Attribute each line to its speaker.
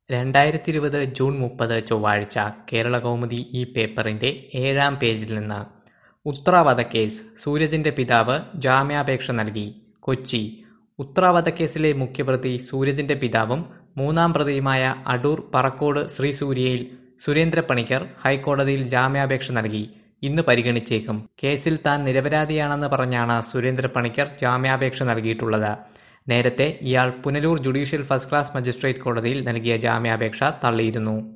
Speaker 1: രണ്ടായിരത്തിയിരുപത് ജൂൺ മുപ്പത് ചൊവ്വാഴ്ച കേരളകൗമുദി ഈ പേപ്പറിന്റെ ഏഴാം പേജിൽ നിന്ന് ഉത്ര വധക്കേസ് സൂരജിന്റെ പിതാവ് ജാമ്യാപേക്ഷ നൽകി കൊച്ചി ഉത്ര വധക്കേസിലെ മുഖ്യപ്രതി സൂരജിന്റെ പിതാവും മൂന്നാം പ്രതിയുമായ അടൂർ പറക്കോട് ശ്രീസൂര്യയിൽ സുരേന്ദ്രപ്പണിക്കർ ഹൈക്കോടതിയിൽ ജാമ്യാപേക്ഷ നൽകി ഇന്ന് പരിഗണിച്ചേക്കും കേസിൽ താൻ നിരപരാധിയാണെന്ന് പറഞ്ഞാണ് സുരേന്ദ്രപ്പണിക്കർ ജാമ്യാപേക്ഷ നൽകിയിട്ടുള്ളത് നേരത്തെ ഇയാൾ Punalur judicial first class magistrate കോടതിയിൽ നൽകിയ ജാമ്യാപേക്ഷ തള്ളിയിരുന്നു